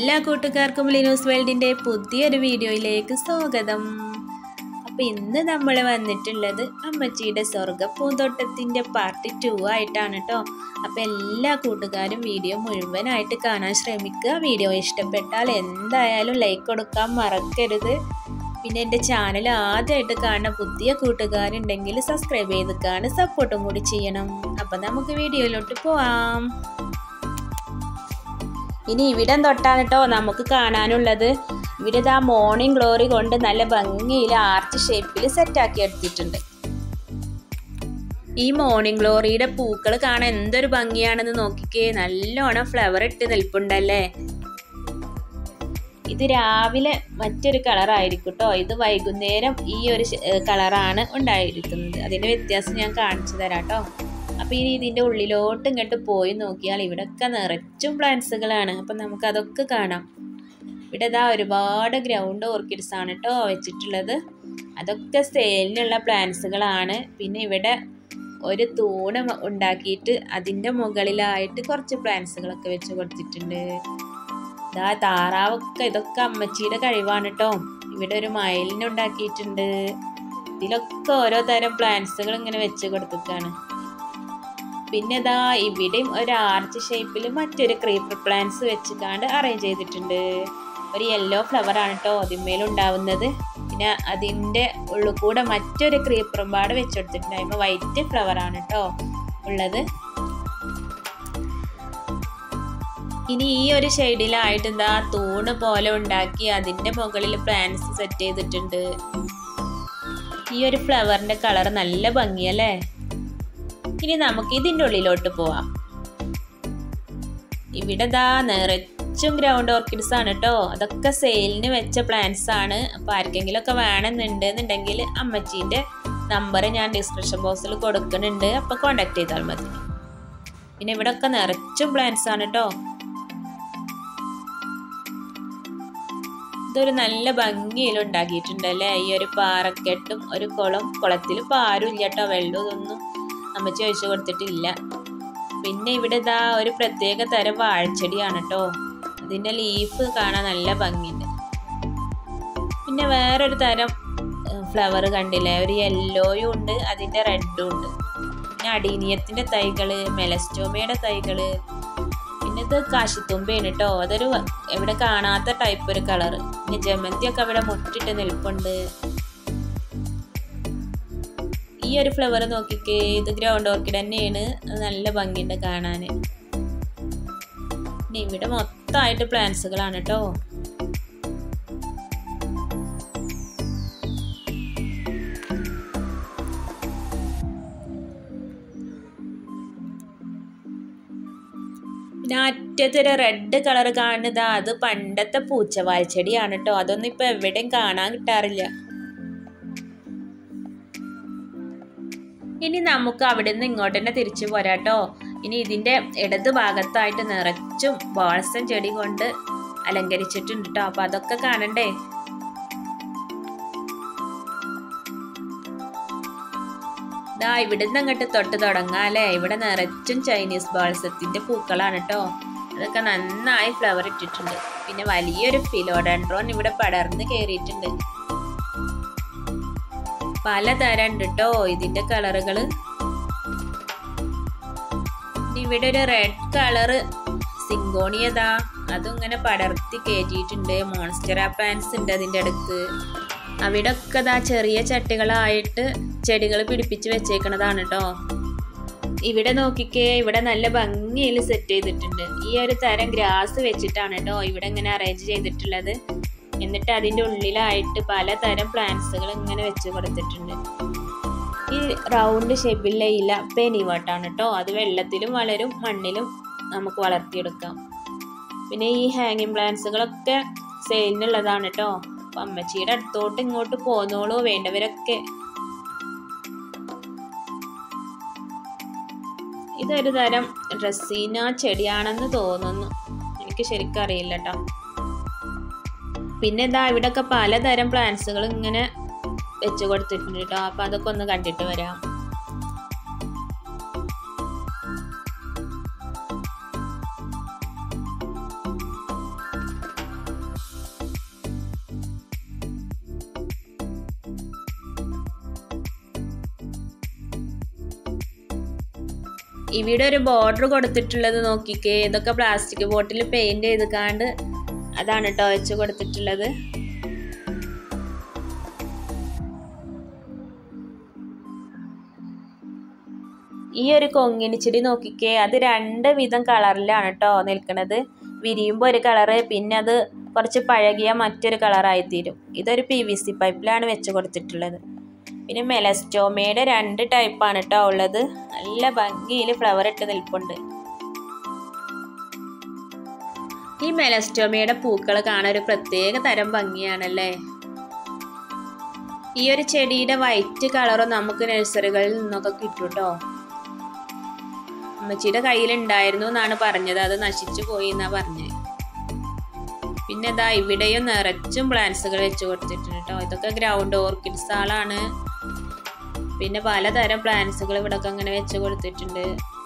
എല്ലാ കൂട്ടുകാർക്കും ലിനൂസ് വേൾഡിൻ്റെ പുതിയൊരു വീഡിയോയിലേക്ക് സ്വാഗതം അപ്പോൾ ഇന്ന് നമ്മൾ വന്നിട്ടുള്ളത് അമ്മച്ചിയുടെ സ്വർഗ പൂന്തോട്ടത്തിൻ്റെ പാർട്ട് ടു ആയിട്ടാണ് കേട്ടോ അപ്പോൾ എല്ലാ കൂട്ടുകാരും വീഡിയോ മുഴുവനായിട്ട് കാണാൻ ശ്രമിക്കുക വീഡിയോ ഇഷ്ടപ്പെട്ടാൽ എന്തായാലും ലൈക്ക് കൊടുക്കാൻ മറക്കരുത് പിന്നെ എൻ്റെ ചാനൽ ആദ്യമായിട്ട് കാണുന്ന പുതിയ കൂട്ടുകാരുണ്ടെങ്കിൽ സബ്സ്ക്രൈബ് ചെയ്ത് കാണുക സപ്പോർട്ടും കൂടി ചെയ്യണം അപ്പം നമുക്ക് വീഡിയോയിലോട്ട് പോവാം ഇനി ഇവിടം തൊട്ടാണ് കേട്ടോ നമുക്ക് കാണാനുള്ളത് ഇവിടെ ഇതാ മോർണിംഗ് ഗ്ലോറി കൊണ്ട് നല്ല ഭംഗിയിൽ ആർച്ച് ഷേപ്പിൽ സെറ്റാക്കി എടുത്തിട്ടുണ്ട് ഈ മോർണിംഗ് ഗ്ലോറിയുടെ പൂക്കൾ കാണാൻ എന്തൊരു ഭംഗിയാണെന്ന് നോക്കിക്കേ നല്ലോണം ഫ്ലവർ ഇട്ട് നിൽപ്പുണ്ടല്ലേ ഇത് രാവിലെ മറ്റൊരു കളറായിരിക്കും കേട്ടോ ഇത് വൈകുന്നേരം ഈ ഒരു കളറാണ് ഉണ്ടായിരിക്കുന്നത് അതിൻ്റെ വ്യത്യാസം ഞാൻ കാണിച്ചു തരാം കേട്ടോ അപ്പോൾ ഇനി ഇതിൻ്റെ ഉള്ളിലോട്ട് ഇങ്ങോട്ട് പോയി നോക്കിയാൽ ഇവിടെയൊക്കെ നിറച്ചും പ്ലാന്റ്സുകളാണ് അപ്പം നമുക്ക് അതൊക്കെ കാണാം ഇവിടെ ഇതാ ഒരുപാട് ഗ്രൗണ്ട് ഓർക്കിഡ്സ് ആണ് കേട്ടോ വെച്ചിട്ടുള്ളത് അതൊക്കെ സെയിലിനുള്ള പ്ലാന്റ്സുകളാണ് പിന്നെ ഇവിടെ ഒരു തൂണ് ഉണ്ടാക്കിയിട്ട് അതിൻ്റെ മുകളിലായിട്ട് കുറച്ച് പ്ലാന്റ്സുകളൊക്കെ വെച്ച് കൊടുത്തിട്ടുണ്ട് ഇതാ താറാവൊക്കെ ഇതൊക്കെ അമ്മച്ചിയുടെ കഴിവാണ് കേട്ടോ ഇവിടെ ഒരു മയിലിനെ ഉണ്ടാക്കിയിട്ടുണ്ട് ഇതിലൊക്കെ ഓരോ തരം പ്ലാന്റ്സുകൾ ഇങ്ങനെ വെച്ച് കൊടുത്തിട്ടാണ് പിന്നെ ഇതാ ഇവിടെയും ഒരു ആർച്ച് ഷേപ്പിൽ മറ്റൊരു ക്രീപ്പർ പ്ലാന്റ്സ് വെച്ചിട്ടാണ്ട് അറേഞ്ച് ചെയ്തിട്ടുണ്ട് ഒരു യെല്ലോ ഫ്ലവർ ആണ് കേട്ടോ അതിന്മേലുണ്ടാവുന്നത് പിന്നെ അതിൻ്റെ ഉള്ളിൽ കൂടെ മറ്റൊരു ക്രീപ്പറും പാടെ വെച്ചെടുത്തിട്ടുണ്ട് അതിപ്പോൾ വൈറ്റ് ഫ്ലവർ ആണ് കേട്ടോ ഉള്ളത് ഇനി ഈ ഒരു ഷെയ്ഡിലായിട്ട് എന്താ തൂണ് പോലെ ഉണ്ടാക്കി അതിൻ്റെ മുകളിൽ പ്ലാന്റ്സ് സെറ്റ് ചെയ്തിട്ടുണ്ട് ഈ ഒരു ഫ്ലവറിൻ്റെ കളർ നല്ല ഭംഗിയല്ലേ ഇനി നമുക്ക് ഇതിൻ്റെ ഉള്ളിലോട്ട് പോവാം ഇവിടെ ദാ നിറച്ചും ഗ്രൗണ്ട് ഓർക്കിഡ്സ് ആണ് കേട്ടോ അതൊക്കെ സെയിലിന് വെച്ച പ്ലാന്റ്സ് ആണ് അപ്പോൾ ആർക്കെങ്കിലും ഒക്കെ വേണമെന്നുണ്ട് എന്നുണ്ടെങ്കിൽ അമ്മച്ചീൻ്റെ നമ്പർ ഞാൻ ഡിസ്ക്രിപ്ഷൻ ബോക്സിൽ കൊടുക്കുന്നുണ്ട് അപ്പോൾ കോണ്ടാക്ട് ചെയ്താൽ മതി പിന്നെ ഇവിടെ ഒക്കെ നിറച്ചും പ്ലാന്റ്സ് ആണ് കേട്ടോ ഇതൊരു നല്ല ഭംഗിയിൽ ഉണ്ടാക്കിയിട്ടുണ്ടല്ലേ ഈ ഒരു പാറക്കെട്ടും ഒരു കുളം കുളത്തിൽ പാരും ഇല്ല കേട്ടോ വെള്ളം ഇതൊന്നും അമ്മച്ചി ഒഴിച്ചു കൊടുത്തിട്ടില്ല പിന്നെ ഇവിടെ ഇതാ ഒരു പ്രത്യേക തരം വാഴച്ചെടിയാണ് കേട്ടോ അതിൻ്റെ ലീഫ് കാണാൻ നല്ല ഭംഗിയുണ്ട് പിന്നെ വേറൊരു തരം ഫ്ലവർ കണ്ടില്ലേ ഒരു യെല്ലോയും ഉണ്ട് അതിൻ്റെ റെഡും ഉണ്ട് പിന്നെ അടീനിയത്തിൻ്റെ തൈകൾ മെലസ്റ്റോമയുടെ തൈകൾ പിന്നെ ഇത് കാശിത്തുമ്പയാണ് കേട്ടോ അതൊരു എവിടെ കാണാത്ത ടൈപ്പ് ഒരു കളർ പിന്നെ ജമന്തിയൊക്കെ അവിടെ മുട്ടിട്ട് നിൽപ്പുണ്ട് ഈ ഒരു ഫ്ലവർ നോക്കിക്കേ ഇത് ഗ്രൗണ്ട് ഓർക്കിഡ് തന്നെയാണ് നല്ല ഭംഗിയുണ്ട് കാണാൻ പിന്നെ ഇവിടെ മൊത്തമായിട്ട് പ്ലാന്റ്സുകളാണ് കേട്ടോ പിന്നെ അറ്റത്തൊരു റെഡ് കളർ കാണുന്നത് അത് പണ്ടത്തെ പൂച്ചവാൽ ചെടിയാണ് കേട്ടോ അതൊന്നും ഇപ്പൊ എവിടെയും കാണാൻ കിട്ടാറില്ല ഇനി നമുക്ക് അവിടെ നിന്ന് ഇങ്ങോട്ട് തന്നെ തിരിച്ചു പോരാട്ടോ ഇനി ഇതിൻ്റെ ഇടത് ഭാഗത്തായിട്ട് നിറച്ചും ബോൾസം ചെടി കൊണ്ട് അലങ്കരിച്ചിട്ടുണ്ട് കേട്ടോ അപ്പം അതൊക്കെ കാണണ്ടേ ഇതാ ഇവിടുന്ന് അങ്ങോട്ട് തൊട്ട് തുടങ്ങാം അല്ലേ ഇവിടെ നിറച്ചും ചൈനീസ് ബോൾസത്തിൻ്റെ പൂക്കളാണ് കേട്ടോ അതൊക്കെ നന്നായി ഫ്ലവർ ഇട്ടിട്ടുണ്ട് പിന്നെ വലിയൊരു ഫിലോഡൻഡ്രോൺ ഇവിടെ പടർന്ന് കയറിയിട്ടുണ്ട് പലതരം ഉണ്ട് കേട്ടോ ഇതിന്റെ കളറുകള് ഇവിടെ ഒരു റെഡ് കളറ് സിങ്കോണിയതാ അതും ഇങ്ങനെ പടർത്തി കയറ്റിയിട്ടുണ്ട് മോൺസ്റ്റർ പ്ലാന്റ്സ് ഉണ്ട് അതിൻ്റെ അടുത്ത് അവിടെ ഒക്കെ ദാ ചെറിയ ചട്ടികളായിട്ട് ചെടികൾ പിടിപ്പിച്ച് വെച്ചേക്കണതാണ് കേട്ടോ ഇവിടെ നോക്കിക്കേ ഇവിടെ നല്ല ഭംഗിയിൽ സെറ്റ് ചെയ്തിട്ടുണ്ട് ഈ ഒരു തരം ഗ്രാസ് വെച്ചിട്ടാണ് കേട്ടോ ഇവിടെ ഇങ്ങനെ അറേഞ്ച് ചെയ്തിട്ടുള്ളത് എന്നിട്ട് അതിൻ്റെ ഉള്ളിലായിട്ട് പലതരം പ്ലാന്റ്സുകൾ ഇങ്ങനെ വെച്ച് കൊടുത്തിട്ടുണ്ട് ഈ റൗണ്ട് ഷേപ്പിലെ ഇല പെനിവാട്ടാണ് കേട്ടോ അത് വെള്ളത്തിലും വളരും മണ്ണിലും നമുക്ക് വളർത്തിയെടുക്കാം പിന്നെ ഈ ഹാങ്ങിങ് പ്ലാന്റ്സുകളൊക്കെ സെയിലിനുള്ളതാണ് കേട്ടോ അപ്പം അമ്മച്ചിയുടെ അടുത്തോട്ട് ഇങ്ങോട്ട് പോന്നോളൂ വേണ്ടവരൊക്കെ ഇതൊരു തരം ഡ്രസ്സീന ചെടിയാണെന്ന് തോന്നുന്നു എനിക്ക് ശരിക്കും അറിയില്ല കേട്ടോ പിന്നെ ഇതാ ഇവിടെയൊക്കെ പലതരം പ്ലാന്റ്സുകൾ ഇങ്ങനെ വെച്ച് കൊടുത്തിട്ടുണ്ട് കേട്ടോ അപ്പം അതൊക്കെ ഒന്ന് കണ്ടിട്ട് വരാം ഇവിടെ ഒരു ബോർഡർ കൊടുത്തിട്ടുള്ളത് നോക്കിക്കേ ഇതൊക്കെ പ്ലാസ്റ്റിക് ബോട്ടിൽ പെയിന്റ് ചെയ്ത് അതാണ് കേട്ടോ വെച്ച് കൊടുത്തിട്ടുള്ളത് ഈ ഒരു കൊങ്ങിണി ചെടി നോക്കിക്കേ അത് രണ്ട് വിധം കളറിലാണ് കേട്ടോ നിൽക്കുന്നത് വിരിയുമ്പോൾ ഒരു കളറ് പിന്നെ അത് കുറച്ച് പഴകിയ മറ്റൊരു കളറായിത്തീരും ഇതൊരു പി വി സി പൈപ്പിലാണ് വെച്ച് കൊടുത്തിട്ടുള്ളത് പിന്നെ മെലസ്റ്റോമയുടെ രണ്ട് ടൈപ്പാണ് കേട്ടോ ഉള്ളത് നല്ല ഭംഗിയിൽ ഫ്ലവർ ഇട്ട് നിൽപ്പുണ്ട് ഈ മെലസ്റ്റോമയുടെ പൂക്കൾ കാണാൻ ഒരു പ്രത്യേക തരം ഭംഗിയാണല്ലേ ഈ ഒരു ചെടിയുടെ വൈറ്റ് കളറും നമുക്ക് നഴ്സറികളിൽ നിന്നൊക്കെ കിട്ടും കേട്ടോ അമ്മച്ചിയുടെ കയ്യിലുണ്ടായിരുന്നു എന്നാണ് പറഞ്ഞത് അത് നശിച്ചു പോയി എന്നാ പറഞ്ഞത് പിന്നെ ഇതാ ഇവിടെയും നിറച്ചും പ്ലാന്റ്സുകൾ വെച്ച് കൊടുത്തിട്ടുണ്ട് കേട്ടോ ഇതൊക്കെ ഗ്രൗണ്ട് ഓർക്കിഡ്സ് ആളാണ് പിന്നെ പലതരം പ്ലാന്റ്സുകൾ ഇവിടെ ഒക്കെ അങ്ങനെ വെച്ച് കൊടുത്തിട്ടുണ്ട്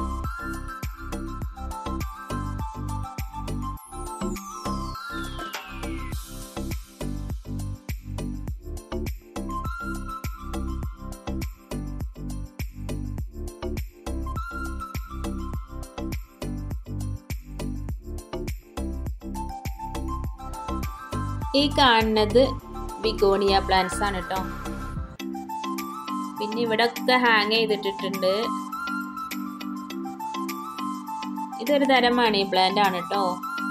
ഈ കാണുന്നത് ബിഗോണിയ പ്ലാന്റ്സ് ആണ് കേട്ടോ പിന്നെ ഇവിടെ ഒക്കെ ഹാങ് ചെയ്തിട്ടിട്ടുണ്ട് ഇതൊരു തരം മണി പ്ലാന്റ് ആണ് കേട്ടോ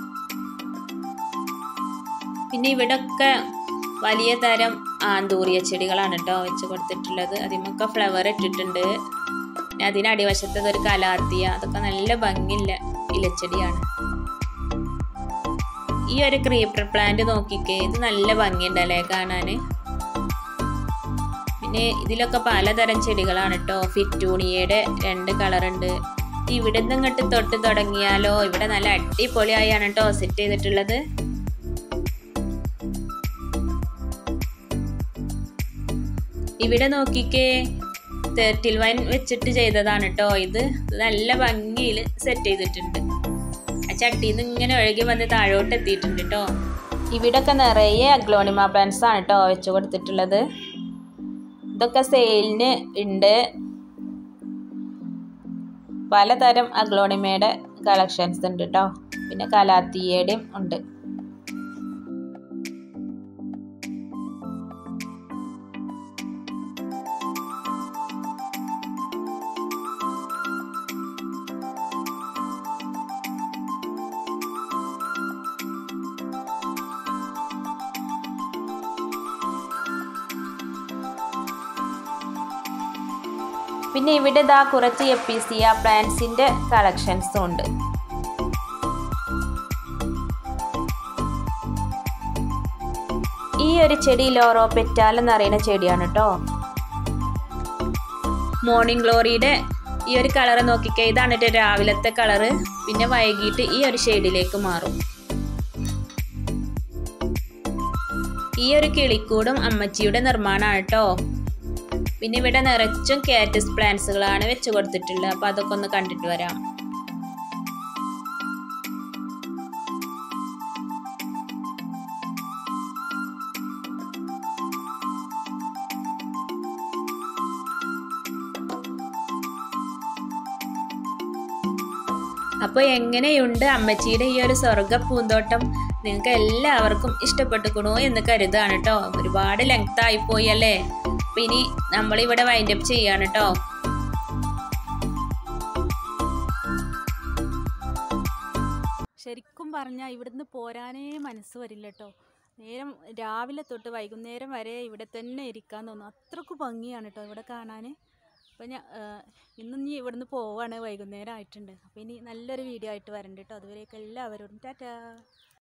പിന്നെ ഇവിടെ ഒക്കെ വലിയ തരം ആന്തൂറിയ ചെടികളാണ് കേട്ടോ വെച്ച് കൊടുത്തിട്ടുള്ളത് അതിമൊക്കെ ഫ്ലവർ ഇട്ടിട്ടുണ്ട് പിന്നെ അതിന് അടിവശത്തത് ഒരു കലാത്തിയ അതൊക്കെ നല്ല ഭംഗിയുള്ള ഇലച്ചെടിയാണ് ഈ ഒരു ക്രീപ്പർ പ്ലാന്റ് നോക്കിക്കേ ഇത് നല്ല ഭംഗിയുണ്ടല്ലേ കാണാൻ പിന്നെ ഇതിലൊക്കെ പലതരം ചെടികളാണ് കേട്ടോ ഫിറ്റൂണിയയുടെ രണ്ട് കളറുണ്ട് ഇവിടെ നിന്ന് ഇങ്ങോട്ട് തൊട്ട് തുടങ്ങിയാലോ ഇവിടെ നല്ല അടിപൊളിയായാണ് കേട്ടോ സെറ്റ് ചെയ്തിട്ടുള്ളത് ഇവിടെ നോക്കിക്കേ തേർട്ടിൽ വൈൻ വെച്ചിട്ട് ചെയ്തതാണ് കേട്ടോ ഇത് നല്ല ഭംഗിയിൽ സെറ്റ് ചെയ്തിട്ടുണ്ട് ആ ചട്ടിയിൽ നിന്ന് ഇങ്ങനെ ഒഴുകി വന്ന് താഴോട്ട് എത്തിയിട്ടുണ്ട് കേട്ടോ ഇവിടൊക്കെ നിറയെ അഗ്ലോണിമ പ്ലാന്റ്സ് ആണ് കേട്ടോ വെച്ച് കൊടുത്തിട്ടുള്ളത് ഇതൊക്കെ സെയിലിന് ഉണ്ട് പലതരം അഗ്ലോണിമയുടെ കളക്ഷൻസ് ഉണ്ട് കേട്ടോ പിന്നെ കലാത്തിയയുടെയും ഉണ്ട് പിന്നെ ഇവിടെ ഇതാ കുറച്ച് എപ്പിസിയ പ്ലാന്റ്സിന്റെ കളക്ഷൻസും ഉണ്ട് ഈ ഒരു ചെടി ലോറോ പെറ്റാൽ എന്നറിയുന്ന ചെടിയാണ് കേട്ടോ മോർണിംഗ് ഗ്ലോറിയുടെ ഈ ഒരു കളർ നോക്കിക്കേ ഇതാണ് കേട്ടോ രാവിലത്തെ കളറ് പിന്നെ വൈകിട്ട് ഈ ഒരു ഷെയ്ഡിലേക്ക് മാറും ഈ ഒരു കിളിക്കൂടും അമ്മച്ചിയുടെ നിർമ്മാണമാണ് കേട്ടോ പിന്നെ ഇവിടെ നിറച്ചും കാറ്റസ് പ്ലാന്റ്സുകളാണ് വെച്ച് കൊടുത്തിട്ടുള്ളത് അപ്പോൾ അതൊക്കെ ഒന്ന് കണ്ടിട്ട് വരാം അപ്പോൾ എങ്ങനെയുണ്ട് അമ്മച്ചിയുടെ ഈ ഒരു സ്വർഗ പൂന്തോട്ടം നിങ്ങൾക്ക് എല്ലാവർക്കും ഇഷ്ടപ്പെട്ടുക്കണോ എന്ന് കരുതാണ് കേട്ടോ ഒരുപാട് ലെങ്ത് ആയിപ്പോയി അല്ലേ അപ്പം ഇനി നമ്മളിവിടെ വൈൻഡ് അപ്പ് ചെയ്യാണ് കേട്ടോ ശരിക്കും പറഞ്ഞാൽ ഇവിടുന്ന് പോരാനേ മനസ്സ് വരില്ല കേട്ടോ നേരം രാവിലെ തൊട്ട് വൈകുന്നേരം വരെ ഇവിടെ തന്നെ ഇരിക്കാൻ തോന്നും അത്രക്ക് ഭംഗിയാണ് കേട്ടോ ഇവിടെ കാണാൻ അപ്പോൾ ഞാൻ ഇന്ന് ഇനി ഇവിടുന്ന് പോവാണ് വൈകുന്നേരം ആയിട്ടുണ്ട് അപ്പോൾ ഇനി നല്ലൊരു വീഡിയോ ആയിട്ട് വരണ്ട കേട്ടോ അതുവരെയൊക്കെ എല്ലാവരോടും ടാറ്റാ